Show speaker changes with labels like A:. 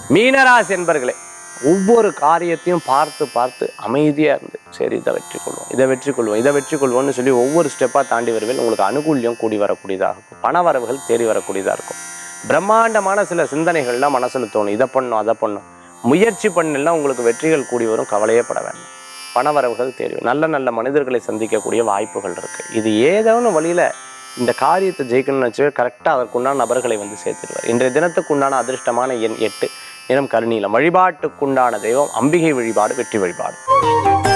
A: மீனராசி என்பர்களே ஒவ்வொரு காரியத்தையும் பார்த்து பார்த்து அமைதியாக இருந்து சரி இதை வெற்றி கொள்வோம் இதை வெற்றி கொள்வோம் இதை வெற்றி கொள்வோம்னு சொல்லி ஒவ்வொரு ஸ்டெப்பாக தாண்டி வருவேன் உங்களுக்கு அனுகூல்யம் கூடி வரக்கூடியதாக இருக்கும் பண வரவுகள் தேடி வரக்கூடியதாக இருக்கும் பிரம்மாண்டமான சில சிந்தனைகள்லாம் மனசில் தோணும் இதை பண்ணும் அதை பண்ணும் முயற்சி பண்ணலாம் உங்களுக்கு வெற்றிகள் கூடி வரும் கவலையே பட வேண்டாம் பணவரவுகள் தேடி வரும். நல்ல நல்ல மனிதர்களை சந்திக்கக்கூடிய வாய்ப்புகள் இருக்குது இது ஏதோ ஒன்று வழியில் இந்த காரியத்தை ஜெயிக்கணும்னு வச்சு கரெக்டாக அதற்குண்டான நபர்களை வந்து சேர்த்துடுவார் இன்றைய தினத்துக்குண்டான அதிர்ஷ்டமான எண் எட்டு நிறம் கருநீலம் வழிபாட்டுக்குண்டான தெய்வம் அம்பிகை வழிபாடு வெற்றி வழிபாடு